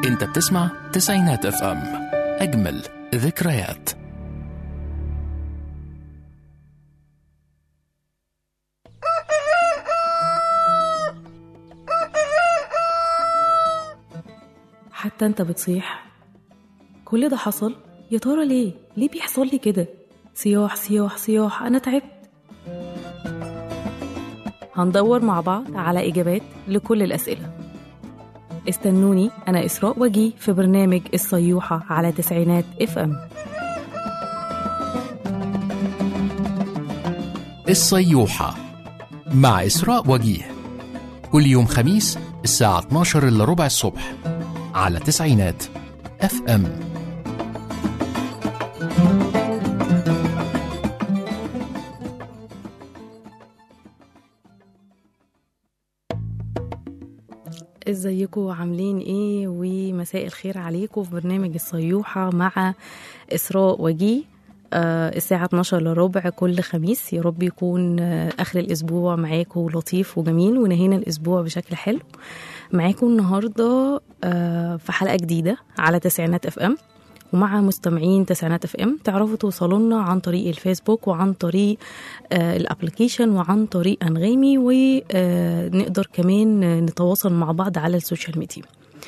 انت بتسمع تسعينات اف ام اجمل ذكريات حتى انت بتصيح كل ده حصل يا ترى ليه ليه بيحصل لي كده صياح صياح صياح انا تعبت هندور مع بعض على اجابات لكل الاسئله استنوني انا اسراء وجي في برنامج الصيوحه على تسعينات اف ام الصيوحة مع إسراء وجيه كل يوم خميس الساعة 12 إلا ربع الصبح على تسعينات اف ام ازيكم عاملين ايه ومساء الخير عليكم في برنامج الصيوحة مع إسراء وجي آه الساعة 12 لربع كل خميس يا رب يكون آه آخر الأسبوع معاكم لطيف وجميل ونهينا الأسبوع بشكل حلو معاكم النهاردة آه في حلقة جديدة على تسعينات اف ام ومع مستمعين تسعينات اف ام تعرفوا توصلوا لنا عن طريق الفيسبوك وعن طريق آه الابلكيشن وعن طريق انغامي ونقدر كمان آه، نتواصل مع بعض على السوشيال ميديا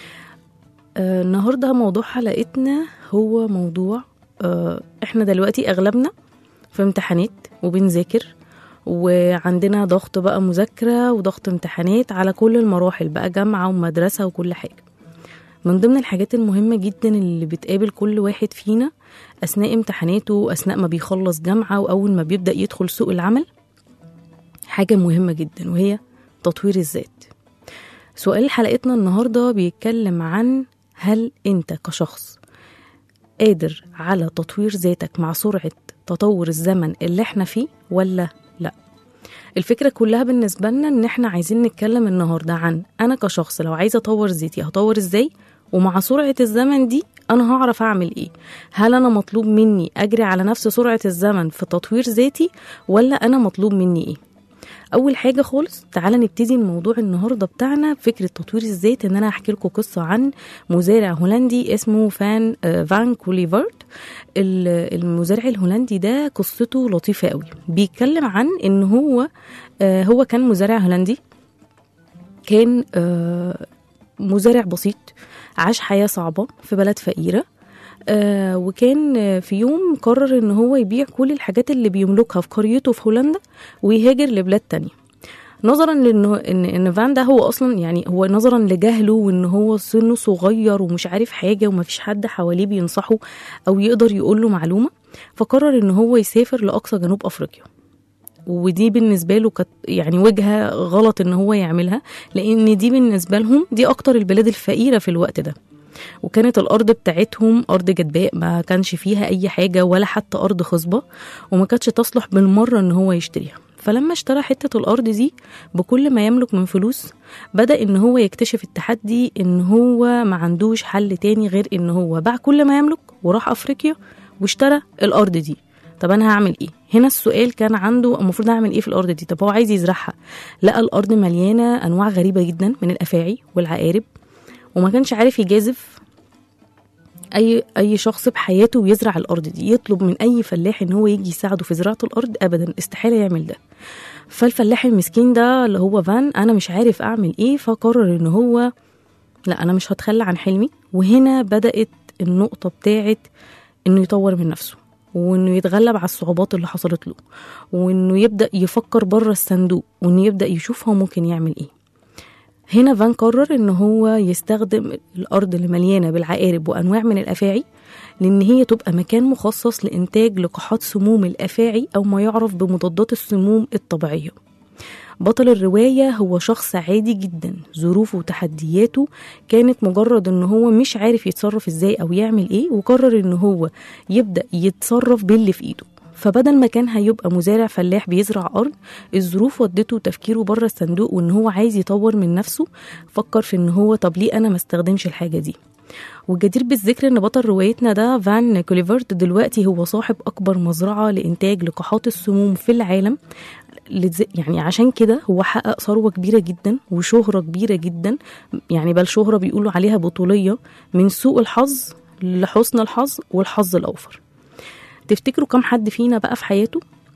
آه، النهارده موضوع حلقتنا هو موضوع آه، احنا دلوقتي اغلبنا في امتحانات وبنذاكر وعندنا ضغط بقى مذاكرة وضغط امتحانات على كل المراحل بقى جامعة ومدرسة وكل حاجة من ضمن الحاجات المهمة جدا اللي بتقابل كل واحد فينا أثناء امتحاناته أثناء ما بيخلص جامعة وأول ما بيبدأ يدخل سوق العمل حاجة مهمة جدا وهي تطوير الذات سؤال حلقتنا النهاردة بيتكلم عن هل أنت كشخص قادر على تطوير ذاتك مع سرعة تطور الزمن اللي احنا فيه ولا لا الفكرة كلها بالنسبة لنا ان احنا عايزين نتكلم النهاردة عن انا كشخص لو عايزة اطور ذاتي هطور ازاي ومع سرعة الزمن دي انا هعرف اعمل ايه هل انا مطلوب مني اجري على نفس سرعة الزمن في تطوير ذاتي ولا انا مطلوب مني ايه اول حاجه خالص تعالى نبتدي الموضوع النهارده بتاعنا فكره تطوير الذات ان انا احكي لكم قصه عن مزارع هولندي اسمه فان آه، فان كوليفرت ال- المزارع الهولندي ده قصته لطيفه قوي بيتكلم عن ان هو آه، هو كان مزارع هولندي كان آه، مزارع بسيط عاش حياه صعبه في بلد فقيره آه وكان آه، في يوم قرر ان هو يبيع كل الحاجات اللي بيملكها في قريته في هولندا ويهاجر لبلاد تانية نظرا لانه ان ان فان ده هو اصلا يعني هو نظرا لجهله وان هو سنه صغير ومش عارف حاجه ومفيش حد حواليه بينصحه او يقدر يقول له معلومه فقرر ان هو يسافر لاقصى جنوب افريقيا ودي بالنسبه له كانت يعني وجهه غلط ان هو يعملها لان دي بالنسبه لهم دي اكتر البلاد الفقيره في الوقت ده وكانت الارض بتاعتهم ارض جدباء ما كانش فيها اي حاجه ولا حتى ارض خصبه وما كانتش تصلح بالمره ان هو يشتريها فلما اشترى حته الارض دي بكل ما يملك من فلوس بدا ان هو يكتشف التحدي ان هو ما عندوش حل تاني غير ان هو باع كل ما يملك وراح افريقيا واشترى الارض دي طب انا هعمل ايه هنا السؤال كان عنده المفروض اعمل ايه في الارض دي طب هو عايز يزرعها لقى الارض مليانه انواع غريبه جدا من الافاعي والعقارب وما كانش عارف يجازف اي اي شخص بحياته ويزرع الارض دي يطلب من اي فلاح ان هو يجي يساعده في زراعه الارض ابدا استحاله يعمل ده فالفلاح المسكين ده اللي هو فان انا مش عارف اعمل ايه فقرر ان هو لا انا مش هتخلى عن حلمي وهنا بدات النقطه بتاعت انه يطور من نفسه وانه يتغلب على الصعوبات اللي حصلت له وانه يبدا يفكر بره الصندوق وانه يبدا يشوف هو ممكن يعمل ايه هنا فان قرر ان هو يستخدم الارض اللي مليانه بالعقارب وانواع من الافاعي لان هي تبقى مكان مخصص لانتاج لقاحات سموم الافاعي او ما يعرف بمضادات السموم الطبيعيه بطل الرواية هو شخص عادي جدا ظروفه وتحدياته كانت مجرد ان هو مش عارف يتصرف ازاي او يعمل ايه وقرر ان هو يبدأ يتصرف باللي في ايده فبدل ما كان هيبقى مزارع فلاح بيزرع ارض الظروف ودته تفكيره بره الصندوق وان هو عايز يطور من نفسه فكر في ان هو طب ليه انا ما استخدمش الحاجه دي والجدير بالذكر ان بطل روايتنا ده فان كوليفرت دلوقتي هو صاحب اكبر مزرعه لانتاج لقاحات السموم في العالم لتز- يعني عشان كده هو حقق ثروه كبيره جدا وشهره كبيره جدا يعني بل شهره بيقولوا عليها بطوليه من سوء الحظ لحسن الحظ والحظ الاوفر تفتكروا كم حد فينا بقى في حياته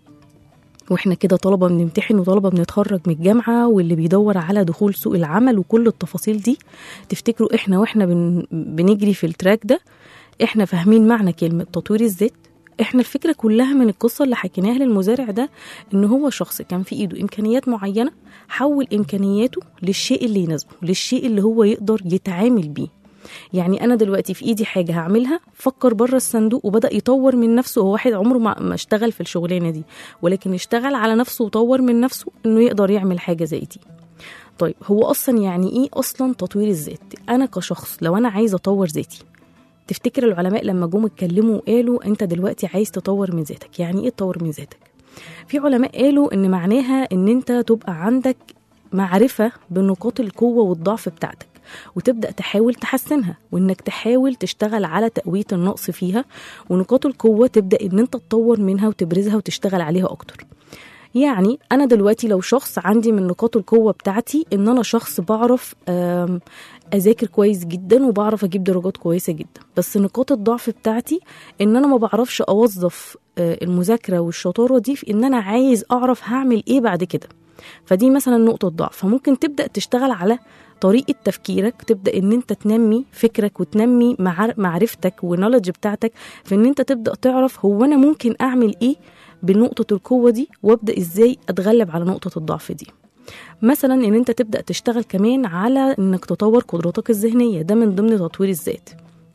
واحنا كده طلبه بنمتحن وطلبه بنتخرج من الجامعه واللي بيدور على دخول سوق العمل وكل التفاصيل دي تفتكروا احنا واحنا بن بنجري في التراك ده احنا فاهمين معنى كلمه تطوير الذات احنا الفكره كلها من القصه اللي حكيناها للمزارع ده ان هو شخص كان في ايده امكانيات معينه حول امكانياته للشيء اللي يناسبه للشيء اللي هو يقدر يتعامل بيه يعني انا دلوقتي في ايدي حاجه هعملها فكر بره الصندوق وبدا يطور من نفسه هو واحد عمره ما ما اشتغل في الشغلانه دي ولكن اشتغل على نفسه وطور من نفسه انه يقدر يعمل حاجه زي دي طيب هو اصلا يعني ايه اصلا تطوير الذات انا كشخص لو انا عايزه اطور ذاتي تفتكر العلماء لما جم اتكلموا وقالوا انت دلوقتي عايز تطور من ذاتك يعني ايه تطور من ذاتك في علماء قالوا ان معناها ان انت تبقى عندك معرفه بنقاط القوه والضعف بتاعتك وتبدا تحاول تحسنها وانك تحاول تشتغل على تقويه النقص فيها ونقاط القوه تبدا ان انت تطور منها وتبرزها وتشتغل عليها اكتر يعني انا دلوقتي لو شخص عندي من نقاط القوه بتاعتي ان انا شخص بعرف آم، اذاكر كويس جدا وبعرف اجيب درجات كويسه جدا بس نقاط الضعف بتاعتي ان انا ما بعرفش اوظف آه، المذاكره والشطاره دي في ان انا عايز اعرف هعمل ايه بعد كده فدي مثلا نقطه ضعف فممكن تبدا تشتغل على طريقه تفكيرك تبدا ان انت تنمي فكرك وتنمي معر- معرفتك ونولج بتاعتك في ان انت تبدا تعرف هو انا ممكن اعمل ايه بنقطه القوه دي وابدا ازاي اتغلب على نقطه الضعف دي مثلا ان انت تبدا تشتغل كمان على انك تطور قدراتك الذهنيه ده من ضمن تطوير الذات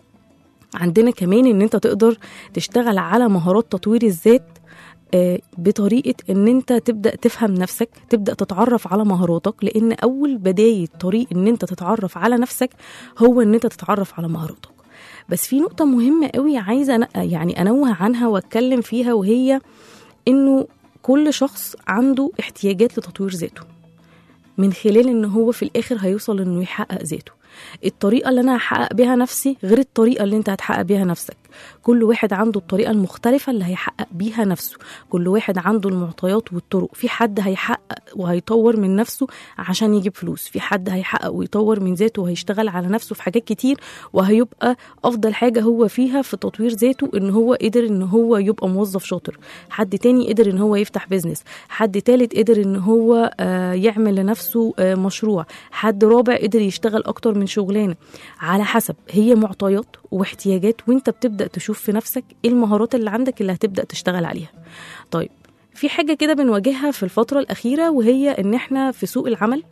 عندنا كمان ان انت تقدر تشتغل على مهارات تطوير الذات آه، بطريقه ان انت تبدا تفهم نفسك تبدا تتعرف على مهاراتك لان اول بدايه طريق ان انت تتعرف على نفسك هو ان انت تتعرف على مهاراتك بس في نقطه مهمه قوي عايزه أنا يعني انوه عنها واتكلم فيها وهي انه كل شخص عنده احتياجات لتطوير ذاته من خلال ان هو في الاخر هيوصل انه يحقق ذاته الطريقه اللي انا هحقق بيها نفسي غير الطريقه اللي انت هتحقق بيها نفسك كل واحد عنده الطريقه المختلفه اللي هيحقق بيها نفسه كل واحد عنده المعطيات والطرق في حد هيحقق وهيطور من نفسه عشان يجيب فلوس في حد هيحقق ويطور من ذاته وهيشتغل على نفسه في حاجات كتير وهيبقى افضل حاجه هو فيها في تطوير ذاته ان هو قدر ان هو يبقى موظف شاطر حد تاني قدر ان هو يفتح بيزنس حد تالت قدر ان هو آه، يعمل لنفسه آه، مشروع حد رابع قدر يشتغل اكتر من شغلانه على حسب هي معطيات واحتياجات وانت بتبدا تشوف في نفسك ايه المهارات اللي عندك اللي هتبدا تشتغل عليها طيب في حاجه كده بنواجهها في الفتره الاخيره وهي ان احنا في سوق العمل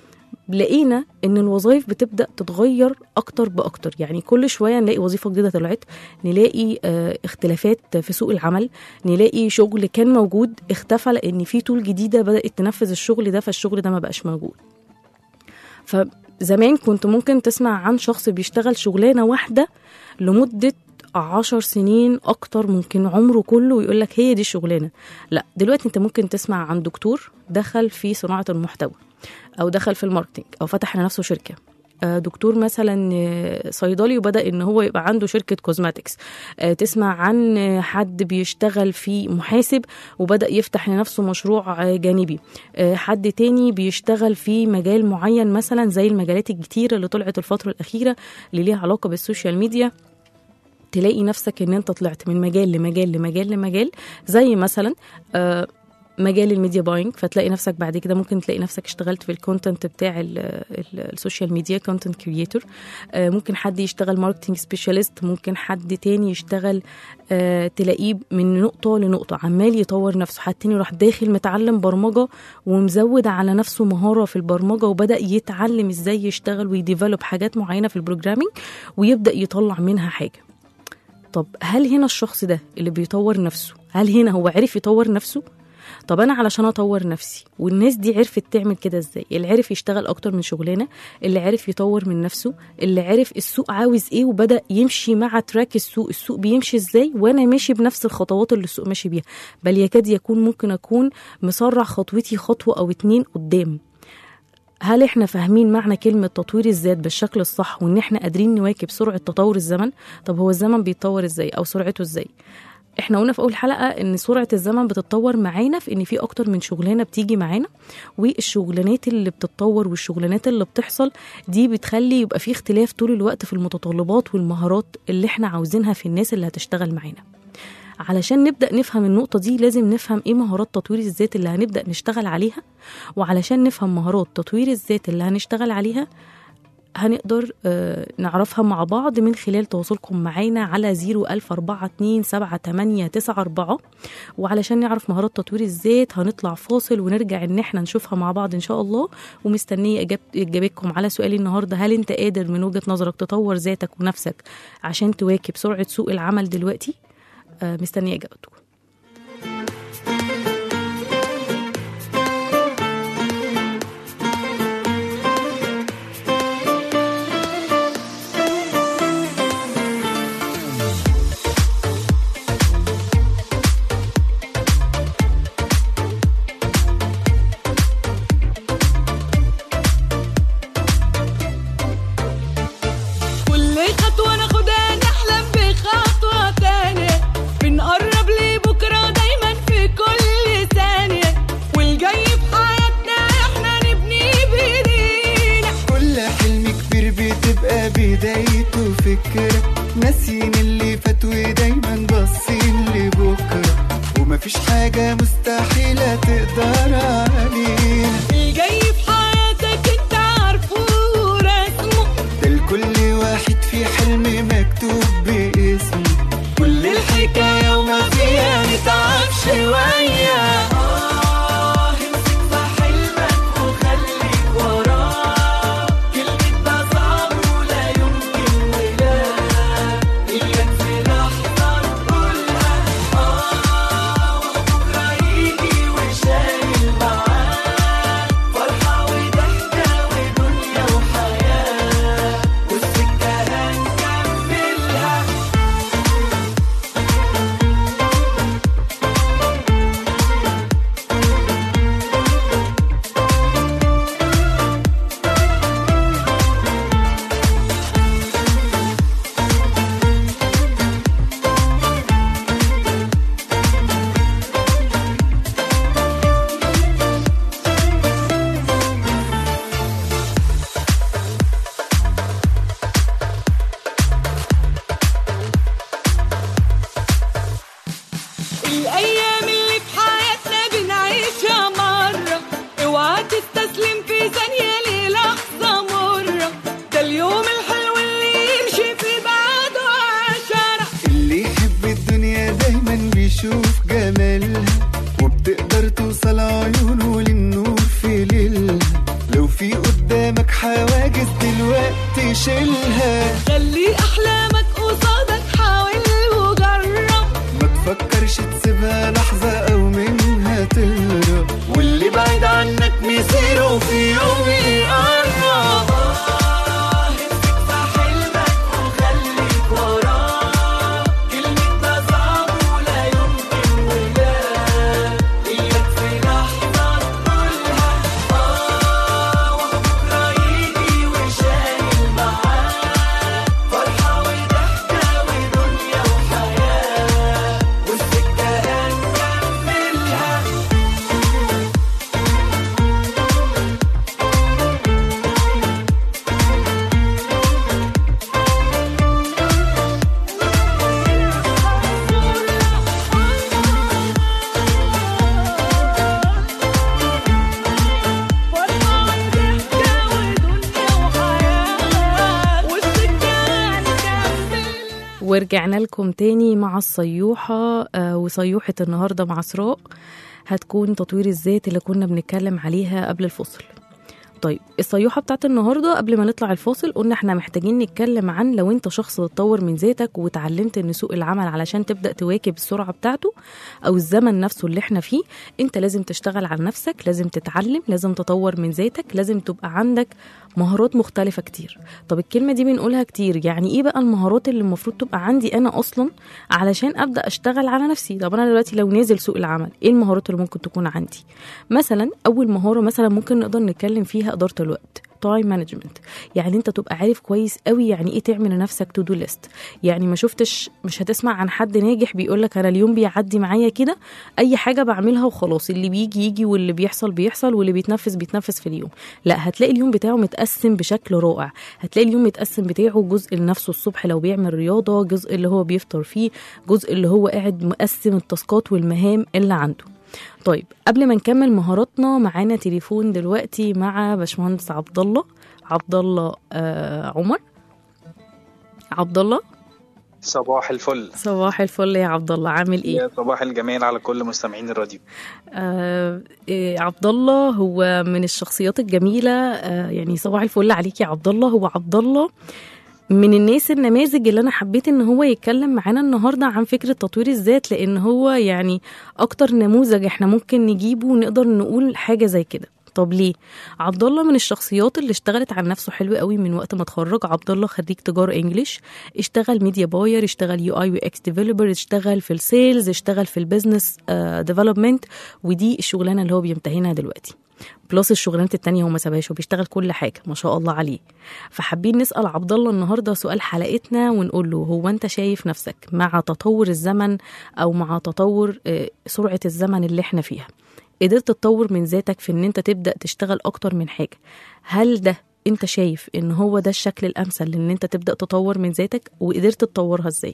لقينا ان الوظائف بتبدا تتغير اكتر باكتر يعني كل شويه نلاقي وظيفه جديده طلعت نلاقي آه، اختلافات في سوق العمل نلاقي شغل كان موجود اختفى لان في طول جديده بدات تنفذ الشغل ده فالشغل ده ما بقاش موجود فزمان كنت ممكن تسمع عن شخص بيشتغل شغلانه واحده لمده عشر سنين اكتر ممكن عمره كله ويقول لك هي دي الشغلانه لا دلوقتي انت ممكن تسمع عن دكتور دخل في صناعه المحتوى او دخل في الماركتينج او فتح لنفسه شركه آه، دكتور مثلا آه، صيدلي وبدا ان هو يبقى عنده شركه كوزماتكس آه، تسمع عن آه، حد بيشتغل في محاسب وبدا يفتح لنفسه مشروع آه، جانبي آه، حد تاني بيشتغل في مجال معين مثلا زي المجالات الكتيره اللي طلعت الفتره الاخيره اللي ليها علاقه بالسوشيال ميديا تلاقي نفسك ان انت طلعت من مجال لمجال لمجال لمجال زي مثلا آه، مجال الميديا باينج فتلاقي نفسك بعد كده ممكن تلاقي نفسك اشتغلت في الكونتنت بتاع ال- ال- السوشيال ميديا كونتنت كريتور ممكن حد يشتغل ماركتنج سبيشاليست ممكن حد تاني يشتغل آه، تلاقيه من نقطة لنقطة عمال يطور نفسه حد تاني راح داخل متعلم برمجة ومزود على نفسه مهارة في البرمجة وبدأ يتعلم ازاي يشتغل ويديفلوب حاجات معينة في البروجرامينج ويبدأ يطلع منها حاجة طب هل هنا الشخص ده اللي بيطور نفسه هل هنا هو عرف يطور نفسه طب انا علشان اطور نفسي والناس دي عرفت تعمل كده ازاي اللي عرف يشتغل اكتر من شغلانه اللي عرف يطور من نفسه اللي عرف السوق عاوز ايه وبدا يمشي مع تراك السوق السوق بيمشي ازاي وانا ماشي بنفس الخطوات اللي السوق ماشي بيها بل يكاد يكون ممكن اكون مسرع خطوتي خطوه او اتنين قدام هل احنا فاهمين معنى كلمة تطوير الذات بالشكل الصح وان احنا قادرين نواكب سرعة تطور الزمن؟ طب هو الزمن بيتطور ازاي او سرعته ازاي؟ احنا قلنا في اول حلقه ان سرعه الزمن بتتطور معانا في ان في اكتر من شغلانه بتيجي معانا والشغلانات اللي بتتطور والشغلانات اللي بتحصل دي بتخلي يبقى في اختلاف طول الوقت في المتطلبات والمهارات اللي احنا عاوزينها في الناس اللي هتشتغل معانا علشان نبدا نفهم النقطه دي لازم نفهم ايه مهارات تطوير الذات اللي هنبدا نشتغل عليها وعلشان نفهم مهارات تطوير الذات اللي هنشتغل عليها هنقدر آه، نعرفها مع بعض من خلال تواصلكم معانا على 014278994 وعلشان نعرف مهارات تطوير الذات هنطلع فاصل ونرجع ان احنا نشوفها مع بعض ان شاء الله ومستنيه إجاب- اجابتكم على سؤالي النهارده هل انت قادر من وجهه نظرك تطور ذاتك ونفسك عشان تواكب سرعه سوق العمل دلوقتي آه، مستنيه اجابتكم كل خطوة ناخدها نحلم بخطوة تانية بنقرب لبكرة دايما في كل ثانية والجاي في حياتنا احنا نبني بايدينا كل حلم كبير بتبقى بدايته فكرة ناسيين اللي فات ودايما باصين لبكرة ومفيش حاجة مستحيلة تقدر علينا الجاي في حياتك انت عارفه ورسمه ده لكل واحد في حلم مكتوب باسمه كل الحكاية وما فيها نتعب شوية آه امسك في حلمك وخليك وراه كلمة ده صعب ولا يمكن ولا إياك في لحظة تقولها آه وبكرة يجي وشايل معاه فرحة وضحكة ودنيا وحياة والسكة هنكملها الأيام اللي في حياتنا بنعيشها مرة اوعى تستسلم في ثانية للحظة مرة ده اليوم الحلو اللي يمشي في بعده عشرة اللي يحب الدنيا دايما بيشوف جمالها وبتقدر توصل عيونه للنور في ليلها لو في قدامك حواجز دلوقتي شيلها خلي أحلامك قصادك حاول وجرب ما تفكرش تسيبها لحظة أو منها تهرب واللي بعيد عنك مصيره في يوم يقرب آه، امسك في حلمك وخليك وراه كلمة ده صعب ولا يمكن ولا إياك في لحظة تقولها آه وبكرة يجي وشايل معاه فرحة وضحكة ودنيا وحياة والسكة هنكملها فرحة وضحكة ودنيا وحياة والسكة هنكمل ورجعنا لكم تاني مع الصيوحة آه، وصيوحة النهاردة مع إسراء هتكون تطوير الذات اللي كنا بنتكلم عليها قبل الفصل طيب الصيحة بتاعت النهاردة قبل ما نطلع الفاصل قلنا احنا محتاجين نتكلم عن لو انت شخص بتطور من ذاتك وتعلمت ان سوق العمل علشان تبدأ تواكب السرعة بتاعته او الزمن نفسه اللي احنا فيه انت لازم تشتغل على نفسك لازم تتعلم لازم تطور من ذاتك لازم تبقى عندك مهارات مختلفة كتير طب الكلمة دي بنقولها كتير يعني ايه بقى المهارات اللي المفروض تبقى عندي انا اصلا علشان ابدا اشتغل على نفسي طب انا دلوقتي لو نازل سوق العمل ايه المهارات اللي ممكن تكون عندي مثلا اول مهارة مثلا ممكن نقدر نتكلم فيها ادارة الوقت تايم مانجمنت يعني انت تبقى عارف كويس قوي يعني ايه تعمل لنفسك تو دو ليست يعني ما شفتش مش هتسمع عن حد ناجح بيقول لك انا اليوم بيعدي معايا كده اي حاجه بعملها وخلاص اللي بيجي يجي واللي بيحصل بيحصل واللي بيتنفس بيتنفس في اليوم لا هتلاقي اليوم بتاعه متقسم بشكل رائع هتلاقي اليوم متقسم بتاعه جزء لنفسه الصبح لو بيعمل رياضه جزء اللي هو بيفطر فيه جزء اللي هو قاعد مقسم التاسكات والمهام اللي عنده طيب قبل ما نكمل مهاراتنا معانا تليفون دلوقتي مع باشمهندس عبد الله عبد الله آه عمر عبد الله صباح الفل صباح الفل يا عبد الله عامل ايه يا صباح الجمال على كل مستمعين الراديو آه إيه، عبد الله هو من الشخصيات الجميله آه يعني صباح الفل عليك يا عبد الله هو عبد الله من الناس النماذج اللي انا حبيت ان هو يتكلم معانا النهارده عن فكره تطوير الذات لان هو يعني اكتر نموذج احنا ممكن نجيبه ونقدر نقول حاجه زي كده طب ليه عبد الله من الشخصيات اللي اشتغلت على نفسه حلو قوي من وقت ما اتخرج عبد الله خريج تجاره انجليش اشتغل ميديا باير اشتغل يو اي واكس ديفلوبر اشتغل في السيلز اشتغل في البيزنس ديفلوبمنت ودي الشغلانه اللي هو بيمتهنها دلوقتي بلس الشغلانات التانية هو ما سابهاش وبيشتغل كل حاجة ما شاء الله عليه فحابين نسأل عبد الله النهاردة سؤال حلقتنا ونقول له هو أنت شايف نفسك مع تطور الزمن أو مع تطور آه، سرعة الزمن اللي احنا فيها قدرت تطور من ذاتك في ان انت تبدأ تشتغل أكتر من حاجة هل ده انت شايف ان هو ده الشكل الأمثل لان انت تبدأ تطور من ذاتك وقدرت تطورها ازاي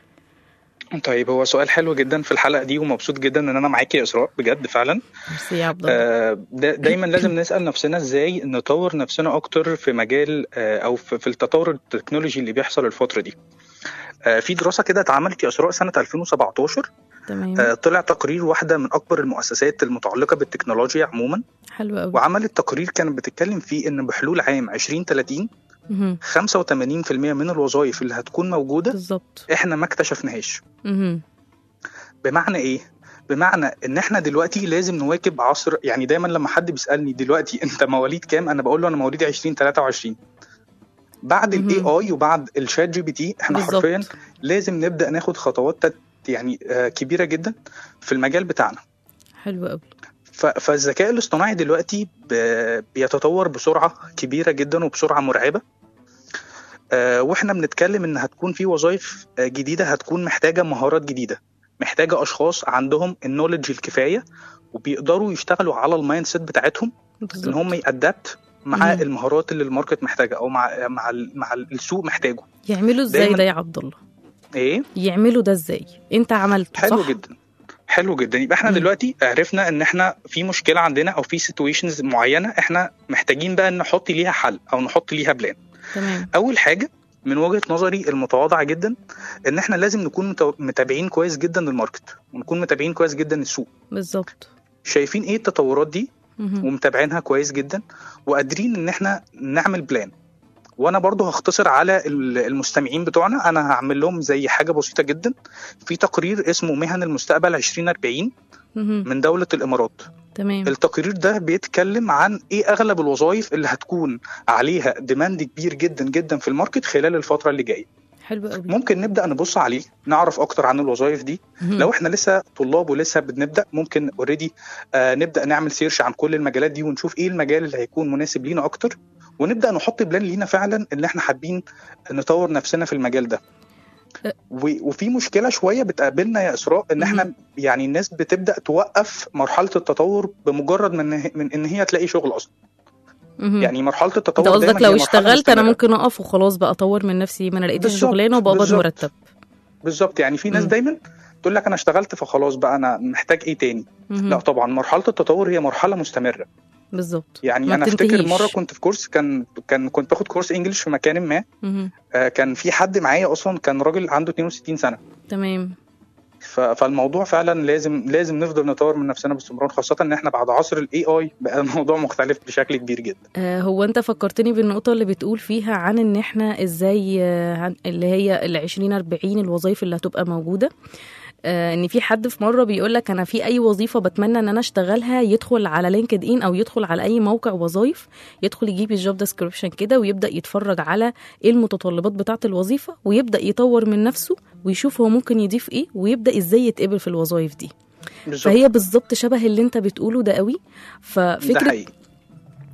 طيب هو سؤال حلو جدا في الحلقه دي ومبسوط جدا ان انا معاكي يا اسراء بجد فعلا ميرسي يا عبد الله آه، دا دايما لازم نسال نفسنا ازاي نطور نفسنا اكتر في مجال آه، او في في التطور التكنولوجي اللي بيحصل الفتره دي آه، في دراسه كده اتعملت يا اسراء سنه 2017 تمام آه، طلع تقرير واحده من اكبر المؤسسات المتعلقه بالتكنولوجيا عموما حلو قوي وعملت تقرير كانت بتتكلم فيه ان بحلول عام 2030 مهم. 85% من الوظائف اللي هتكون موجوده بالظبط احنا ما اكتشفناهاش مهم. بمعنى ايه بمعنى ان احنا دلوقتي لازم نواكب عصر يعني دايما لما حد بيسالني دلوقتي انت مواليد كام انا بقول له انا مواليد 2023 بعد مهم. الاي اي وبعد الشات جي بي تي احنا بالظبط. حرفيا لازم نبدا ناخد خطوات تت- يعني آه، كبيره جدا في المجال بتاعنا حلو قوي ف- فالذكاء الاصطناعي دلوقتي ب- بيتطور بسرعه كبيره جدا وبسرعه مرعبه آه، واحنا بنتكلم ان هتكون في وظائف آه، جديده هتكون محتاجه مهارات جديده محتاجه اشخاص عندهم النولج الكفايه وبيقدروا يشتغلوا على المايند سيت بتاعتهم ان بالظبط هم يادبت مع مم. المهارات اللي الماركت محتاجها او مع مع ال- مع السوق محتاجه يعملوا ازاي دايماً- ده يا عبد الله ايه يعملوا ده ازاي انت عملته حلو صح جدا حلو جدا يبقى احنا مم. دلوقتي عرفنا ان احنا في مشكله عندنا او في سيتويشنز معينه احنا محتاجين بقى نحط ليها حل او نحط ليها بلان تمام اول حاجه من وجهه نظري المتواضعه جدا ان احنا لازم نكون متو- متابعين كويس جدا للماركت ونكون متابعين كويس جدا السوق بالظبط شايفين ايه التطورات دي مهم. ومتابعينها كويس جدا وقادرين ان احنا نعمل بلان وانا برضو هختصر على ال- المستمعين بتوعنا انا هعمل لهم زي حاجه بسيطه جدا في تقرير اسمه مهن المستقبل 2040 مهم. من دوله الامارات تمام التقرير ده بيتكلم عن ايه اغلب الوظائف اللي هتكون عليها ديماند كبير جدا جدا في الماركت خلال الفتره اللي جايه حلو قوي ممكن نبدا نبص عليه نعرف اكتر عن الوظائف دي مهم. لو احنا لسه طلاب ولسه بنبدا ممكن اوريدي آه نبدا نعمل سيرش عن كل المجالات دي ونشوف ايه المجال اللي هيكون مناسب لينا اكتر ونبدا نحط بلان لينا فعلا ان احنا حابين نطور نفسنا في المجال ده أه. و- وفي مشكله شويه بتقابلنا يا اسراء ان احنا يعني الناس بتبدا توقف مرحله التطور بمجرد من من ان هي تلاقي شغل اصلا مهم. يعني مرحله انت التطور قصدك دايما لو هي مرحلة اشتغلت انا مستمرة. ممكن اقف وخلاص بقى اطور من نفسي ما انا لقيت بالظبط، شغلانه وبقبض بالظبط. مرتب بالظبط يعني في ناس مم. دايما تقول لك انا اشتغلت فخلاص بقى انا محتاج ايه تاني مهم. لا طبعا مرحله التطور هي مرحله مستمره بالظبط يعني ما انا افتكر بتنتهيش. مره كنت في كورس كان كان كنت باخد كورس انجلش في مكان ما مهم. آه، كان في حد معايا اصلا كان راجل عنده 62 سنه تمام ف- فالموضوع فعلا لازم لازم نفضل نطور من نفسنا باستمرار خاصه ان احنا بعد عصر الاي اي بقى الموضوع مختلف بشكل كبير جدا آه، هو انت فكرتني بالنقطة اللي بتقول فيها عن ان احنا ازاي آه، هن- اللي هي ال 20 40 الوظائف اللي هتبقى موجودة آه، ان في حد في مره بيقول لك انا في اي وظيفه بتمنى ان انا اشتغلها يدخل على لينكد ان او يدخل على اي موقع وظايف يدخل يجيب الجوب ديسكريبشن كده ويبدا يتفرج على ايه المتطلبات بتاعه الوظيفه ويبدا يطور من نفسه ويشوف هو ممكن يضيف ايه ويبدا ازاي يتقبل في الوظائف دي بالظبط فهي بالظبط شبه اللي انت بتقوله ده قوي ده ففكره حقيقي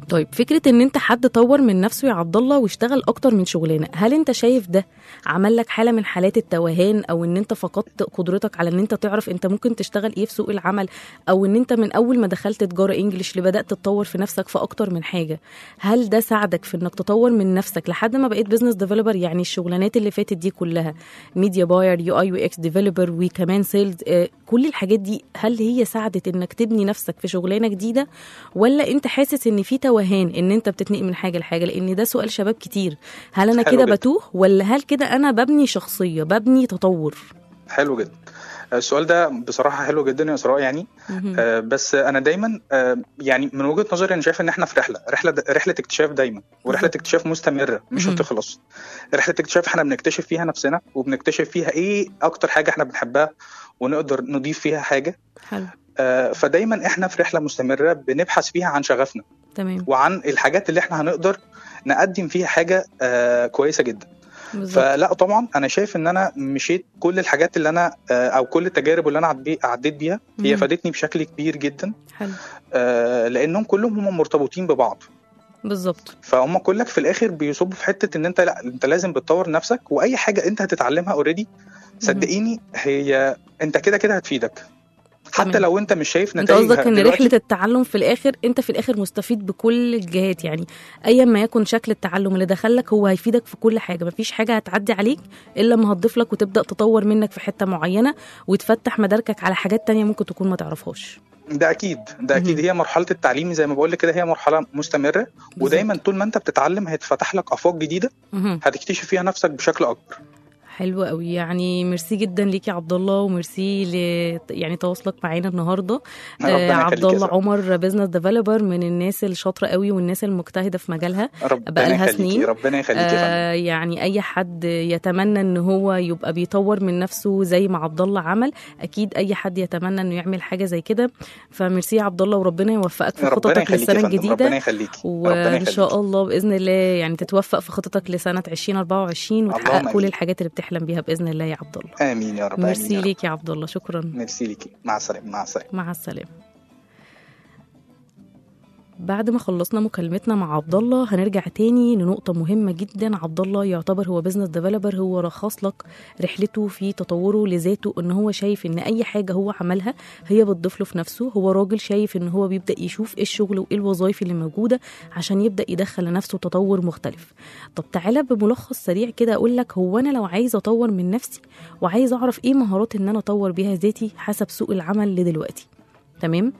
طيب فكره ان انت حد طور من نفسه يا عبد الله واشتغل اكتر من شغلانه هل انت شايف ده عمل لك حاله من حالات التوهان او ان انت فقدت قدرتك على ان انت تعرف انت ممكن تشتغل ايه في سوق العمل او ان انت من اول ما دخلت تجاره انجليش اللي بدات تتطور في نفسك في اكتر من حاجه هل ده ساعدك في انك تطور من نفسك لحد ما بقيت بزنس ديفلوبر يعني الشغلانات اللي فاتت دي كلها ميديا باير يو اي يو اكس ديفلوبر وكمان سيلز كل الحاجات دي هل هي ساعدت انك تبني نفسك في شغلانه جديده ولا انت حاسس ان في توهان ان انت بتتنقل من حاجه لحاجه لان ده سؤال شباب كتير هل انا حلو كده جدا. بتوه ولا هل كده انا ببني شخصيه ببني تطور حلو جدا السؤال ده بصراحه حلو جدا يا اسراء يعني مهم. آه، بس انا دايما آه، يعني من وجهه نظري انا شايف ان احنا في رحله رحله رحله اكتشاف دايما ورحله بالظبط. اكتشاف مستمره مش مهم. هتخلص رحله اكتشاف احنا بنكتشف فيها نفسنا وبنكتشف فيها ايه اكتر حاجه احنا بنحبها ونقدر نضيف فيها حاجه حلو آه، فدايما احنا في رحله مستمره بنبحث فيها عن شغفنا تمام وعن الحاجات اللي احنا هنقدر نقدم فيها حاجه آه، كويسه جدا بالظبط فلا طبعا انا شايف ان انا مشيت كل الحاجات اللي انا آه، او كل التجارب اللي انا عدي- عديت بيها هي مم. فادتني بشكل كبير جدا حلو آه، لانهم كلهم هم مرتبطين ببعض بالظبط فهم كلك في الاخر بيصبوا في حته ان انت لا انت لازم بتطور نفسك واي حاجه انت هتتعلمها اوريدي صدقيني هي انت كده كده هتفيدك حتى تمام. لو انت مش شايف انت نتائج قصدك ان دلوقتي، رحله التعلم في الاخر انت في الاخر مستفيد بكل الجهات يعني ايا ما يكن شكل التعلم اللي دخلك هو هيفيدك في كل حاجه مفيش حاجه هتعدي عليك الا ما هتضيف لك وتبدا تطور منك في حته معينه وتفتح مداركك على حاجات تانية ممكن تكون ما تعرفهاش ده اكيد ده اكيد مهم. هي مرحله التعليم زي ما بقول لك كده هي مرحله مستمره ودايما طول ما انت بتتعلم هيتفتح لك افاق جديده مهم. هتكتشف فيها نفسك بشكل اكبر حلو قوي يعني ميرسي جدا ليك يا عبد الله وميرسي ل... يعني تواصلك معانا النهارده ربنا آه يخليك عبد يا الله سارة. عمر بزنس ديفلوبر من الناس الشاطره قوي والناس المجتهده في مجالها ربنا بقالها يخليكي سنين. ربنا يخليكي يا فندم. آه يعني اي حد يتمنى ان هو يبقى بيطور من نفسه زي ما عبد الله عمل اكيد اي حد يتمنى انه يعمل حاجه زي كده فميرسي يا عبد الله وربنا يوفقك في ربنا خططك يخليكي يا للسنه فندم. ربنا الجديده يخليكي ربنا وان يخليكي. شاء الله باذن الله يعني تتوفق في خططك لسنه 2024 وتحقق اللهم كل آمين. الحاجات اللي بتحلم بيها باذن الله يا عبد الله امين يا رب آمين ميرسي يا رب. ليك يا عبد الله شكرا ميرسي ليكي مع السلامه مع السلامه مع السلامه بعد ما خلصنا مكالمتنا مع عبد الله هنرجع تاني لنقطة مهمة جدا عبد الله يعتبر هو بزنس ديفلوبر هو رخص لك رحلته في تطوره لذاته ان هو شايف ان اي حاجة هو عملها هي بتضيف له في نفسه هو راجل شايف ان هو بيبدأ يشوف ايه الشغل وايه الوظائف اللي موجودة عشان يبدأ يدخل لنفسه تطور مختلف طب تعالى بملخص سريع كده اقول لك هو انا لو عايز اطور من نفسي وعايز اعرف ايه مهارات ان انا اطور بيها ذاتي حسب سوق العمل لدلوقتي تمام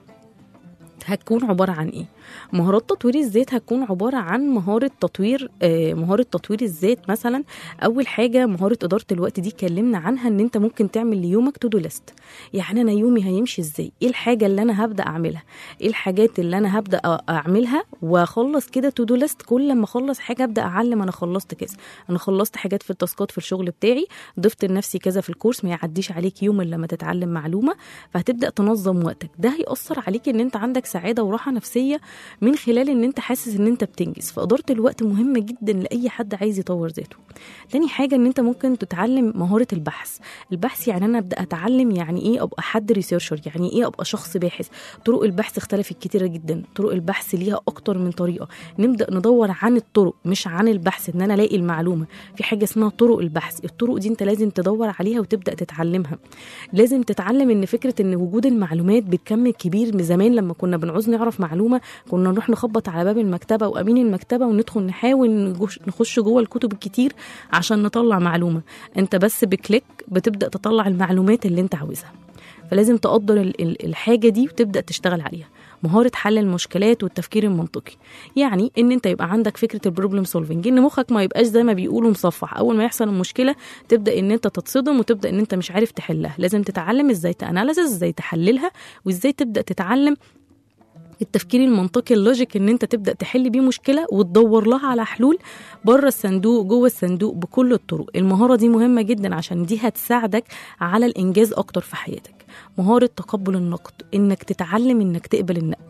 هتكون عبارة عن ايه؟ مهارات تطوير الذات هتكون عبارة عن مهارة تطوير آه مهارة تطوير الذات مثلا أول حاجة مهارة إدارة الوقت دي اتكلمنا عنها إن أنت ممكن تعمل ليومك تو دو ليست يعني أنا يومي هيمشي إزاي؟ إيه الحاجة اللي أنا هبدأ أعملها؟ إيه الحاجات اللي أنا هبدأ أ- أعملها وأخلص كده تو دو ليست كل ما أخلص حاجة أبدأ أعلم أنا خلصت كذا أنا خلصت حاجات في التاسكات في الشغل بتاعي ضفت لنفسي كذا في الكورس ما يعديش عليك يوم إلا لما تتعلم معلومة فهتبدا تنظم وقتك ده هيأثر عليك ان انت عندك سعاده وراحه نفسيه من خلال ان انت حاسس ان انت بتنجز فاداره الوقت مهمه جدا لاي حد عايز يطور ذاته تاني حاجه ان انت ممكن تتعلم مهاره البحث البحث يعني انا ابدا اتعلم يعني ايه ابقى حد ريسيرشر يعني ايه ابقى شخص باحث طرق البحث اختلفت كتيره جدا طرق البحث ليها اكتر من طريقه نبدا ندور عن الطرق مش عن البحث ان انا الاقي المعلومه في حاجه اسمها طرق البحث الطرق دي انت لازم تدور عليها وتبدا تتعلمها لازم تتعلم ان فكره ان وجود المعلومات بكم كبير من زمان لما كنا بنعوز نعرف معلومه كنا نروح نخبط على باب المكتبه وامين المكتبه وندخل نحاول نجوش- نخش جوه الكتب الكتير عشان نطلع معلومه انت بس بكليك بتبدا تطلع المعلومات اللي انت عاوزها فلازم تقدر ال- ال- الحاجه دي وتبدا تشتغل عليها مهاره حل المشكلات والتفكير المنطقي يعني ان انت يبقى عندك فكره البروبلم سولفنج ان مخك ما يبقاش زي ما بيقولوا مصفح اول ما يحصل المشكله تبدا ان انت تتصدم وتبدا ان انت مش عارف تحلها لازم تتعلم ازاي تاناليسز ازاي تحللها وازاي تبدا تتعلم التفكير المنطقي اللوجيك ان انت تبدا تحل بيه مشكله وتدور لها على حلول بره الصندوق جوه الصندوق بكل الطرق المهاره دي مهمه جدا عشان دي هتساعدك على الانجاز اكتر في حياتك مهاره تقبل النقد انك تتعلم انك تقبل النقد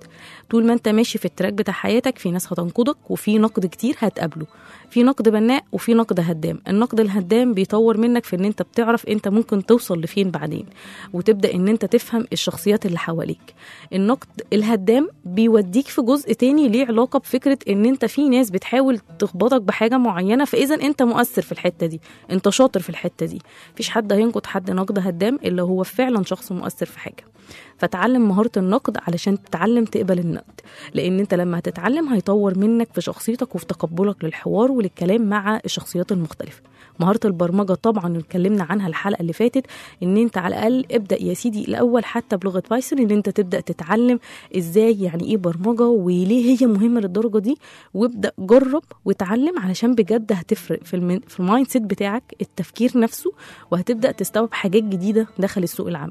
طول ما انت ماشي في التراك بتاع حياتك في ناس هتنقدك وفي نقد كتير هتقابله في نقد بناء وفي نقد هدام النقد الهدام بيطور منك في ان انت بتعرف انت ممكن توصل لفين بعدين وتبدا ان انت تفهم الشخصيات اللي حواليك النقد الهدام بيوديك في جزء تاني ليه علاقه بفكره ان انت في ناس بتحاول تخبطك بحاجه معينه فاذا انت مؤثر في الحته دي انت شاطر في الحته دي مفيش حد هينقد حد نقد هدام الا هو فعلا شخص مؤثر في حاجه فتعلم مهارة النقد علشان تتعلم تقبل النقد لأن أنت لما هتتعلم هيطور منك في شخصيتك وفي تقبلك للحوار وللكلام مع الشخصيات المختلفة مهارة البرمجة طبعا اللي اتكلمنا عنها الحلقة اللي فاتت ان انت على الاقل ابدأ يا سيدي الاول حتى بلغة بايثون ان انت تبدأ تتعلم ازاي يعني ايه برمجة وليه هي مهمة للدرجة دي وابدأ جرب واتعلم علشان بجد هتفرق في المن... في المايند سيت بتاعك التفكير نفسه وهتبدأ تستوعب حاجات جديدة داخل السوق العمل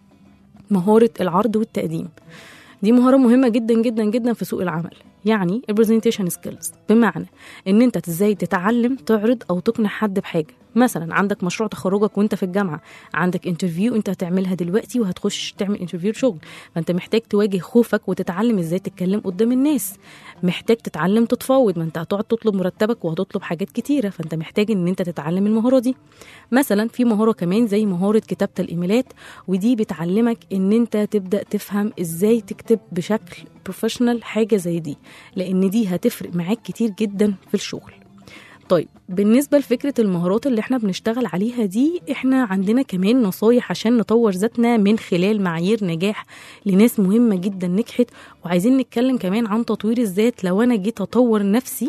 مهارة العرض والتقديم دي مهارة مهمة جدا جدا جدا في سوق العمل يعني البرزنتيشن سكيلز بمعنى ان انت ازاي تتعلم تعرض او تقنع حد بحاجة مثلا عندك مشروع تخرجك وانت في الجامعة عندك انترفيو انت هتعملها دلوقتي وهتخش تعمل انترفيو شغل فانت محتاج تواجه خوفك وتتعلم ازاي تتكلم قدام الناس محتاج تتعلم تتفاوض ما انت هتقعد تطلب مرتبك وهتطلب حاجات كتيرة فانت محتاج ان انت تتعلم المهارة دي مثلا في مهارة كمان زي مهارة كتابة الايميلات ودي بتعلمك ان انت تبدأ تفهم ازاي تكتب بشكل بروفيشنال حاجة زي دي لان دي هتفرق معاك كتير جدا في الشغل طيب بالنسبة لفكرة المهارات اللي احنا بنشتغل عليها دي احنا عندنا كمان نصايح عشان نطور ذاتنا من خلال معايير نجاح لناس مهمة جدا نجحت وعايزين نتكلم كمان عن تطوير الذات لو انا جيت اطور نفسي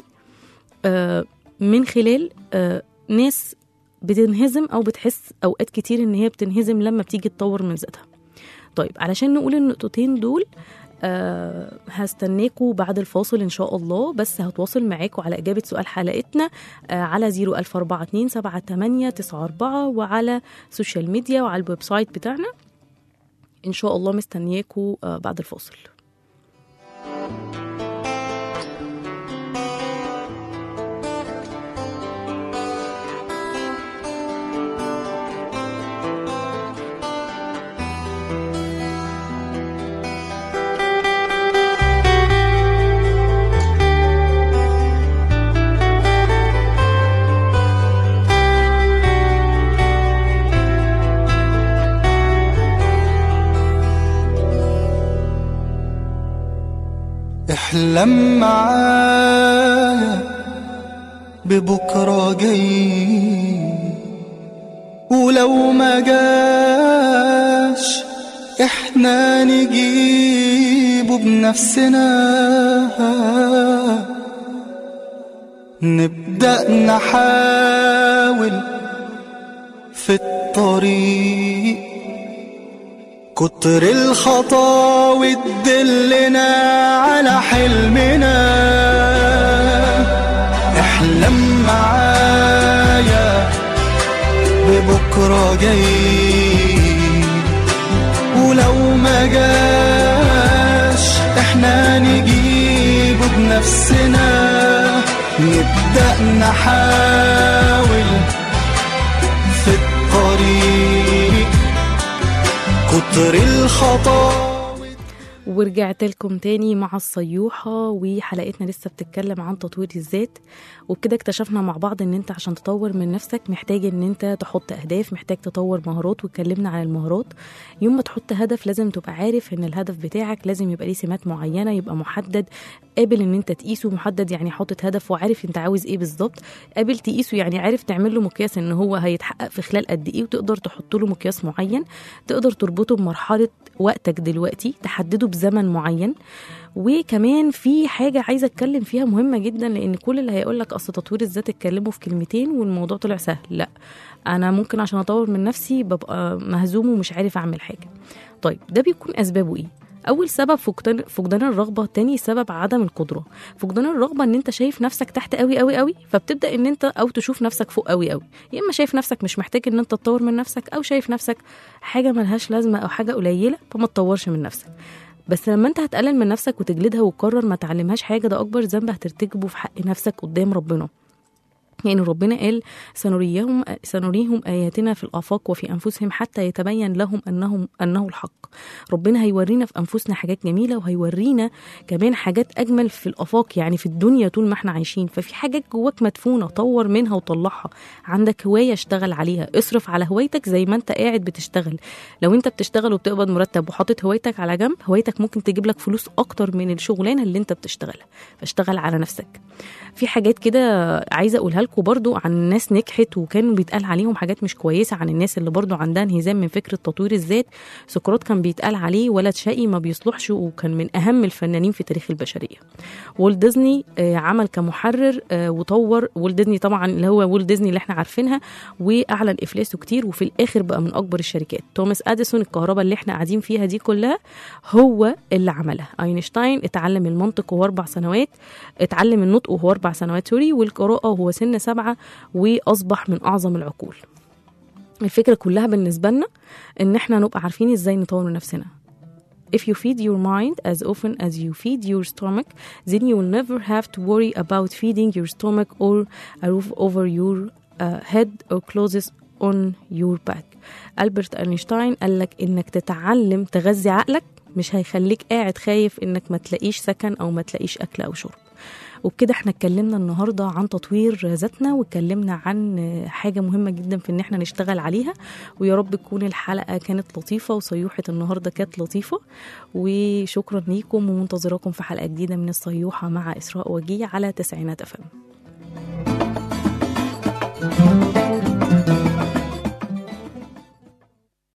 آه من خلال آه ناس بتنهزم او بتحس اوقات كتير ان هي بتنهزم لما بتيجي تطور من ذاتها طيب علشان نقول النقطتين دول أه هستناكوا بعد الفاصل ان شاء الله بس هتواصل معاكوا على اجابه سؤال حلقتنا أه على 00427 7894 وعلى السوشيال ميديا وعلى الويب سايت بتاعنا ان شاء الله مستنياكوا أه بعد الفاصل احلم معايا ببكرة جاي ولو ما جاش احنا نجيبه بنفسنا نبدأ نحاول في الطريق كتر الخطاوي تدلنا على حلمنا احلم معايا ببكرة جاي ولو ما جاش احنا نجيبه بنفسنا نبدأ نحاول في الطريق كتر الخطاوي ورجعت لكم تاني مع الصيوحة وحلقتنا لسه بتتكلم عن تطوير الذات وبكده اكتشفنا مع بعض ان انت عشان تطور من نفسك محتاج ان انت تحط اهداف محتاج تطور مهارات واتكلمنا عن المهارات يوم ما تحط هدف لازم تبقى عارف ان الهدف بتاعك لازم يبقى ليه سمات معينة يبقى محدد قابل ان انت تقيسه محدد يعني حاطط هدف وعارف انت عاوز ايه بالظبط قابل تقيسه يعني عارف تعمل له مقياس ان هو هيتحقق في خلال قد ايه وتقدر تحط له مقياس معين تقدر تربطه بمرحله وقتك دلوقتي تحدده بزمن معين وكمان في حاجه عايزه اتكلم فيها مهمه جدا لان كل اللي هيقول لك اصل تطوير الذات اتكلموا في كلمتين والموضوع طلع سهل لا انا ممكن عشان اطور من نفسي ببقى مهزوم ومش عارف اعمل حاجه طيب ده بيكون اسبابه ايه اول سبب فقدان فقدان الرغبه تاني سبب عدم القدره فقدان الرغبه ان انت شايف نفسك تحت قوي قوي قوي فبتبدا ان انت او تشوف نفسك فوق قوي قوي يا اما شايف نفسك مش محتاج ان انت تطور من نفسك او شايف نفسك حاجه ملهاش لازمه او حاجه قليله فما تطورش من نفسك بس لما انت هتقلل من نفسك وتجلدها وتقرر ما تعلمهاش حاجه ده اكبر ذنب هترتكبه في حق نفسك قدام ربنا يعني ربنا قال سنريهم سنريهم اياتنا في الافاق وفي انفسهم حتى يتبين لهم انهم انه الحق ربنا هيورينا في انفسنا حاجات جميله وهيورينا كمان حاجات اجمل في الافاق يعني في الدنيا طول ما احنا عايشين ففي حاجات جواك مدفونه طور منها وطلعها عندك هوايه اشتغل عليها اصرف على هوايتك زي ما انت قاعد بتشتغل لو انت بتشتغل وبتقبض مرتب وحاطط هوايتك على جنب هوايتك ممكن تجيب لك فلوس اكتر من الشغلانه اللي انت بتشتغلها فاشتغل على نفسك في حاجات كده عايزه اقولها لكم برضو عن ناس نجحت وكانوا بيتقال عليهم حاجات مش كويسه عن الناس اللي برضو عندها انهزام من فكره تطوير الذات سقراط كان بيتقال عليه ولد شقي ما بيصلحش وكان من اهم الفنانين في تاريخ البشريه والت ديزني آه، عمل كمحرر آه، وطور والت ديزني طبعا اللي هو والت ديزني اللي احنا عارفينها واعلن افلاسه كتير وفي الاخر بقى من اكبر الشركات توماس اديسون الكهرباء اللي احنا قاعدين فيها دي كلها هو اللي عملها اينشتاين اتعلم المنطق وهو اربع سنوات اتعلم النطق وهو اربع سنوات سوري والقراءه وهو سن سبعه واصبح من اعظم العقول الفكره كلها بالنسبه لنا ان احنا نبقى عارفين ازاي نطور من نفسنا If you feed your mind as often as you feed your stomach, then you will never have to worry about feeding your stomach or a roof over your uh, head or clothes on your back. ألبرت أينشتاين قال لك إنك تتعلم تغذي عقلك مش هيخليك قاعد خايف إنك ما تلاقيش سكن أو ما تلاقيش أكل أو شرب. وبكده احنا اتكلمنا النهارده عن تطوير ذاتنا واتكلمنا عن حاجه مهمه جدا في ان احنا نشتغل عليها ويا رب تكون الحلقه كانت لطيفه وصيوحه النهارده كانت لطيفه وشكرا ليكم ومنتظراكم في حلقه جديده من الصيوحه مع اسراء وجيه على تسعينات افلام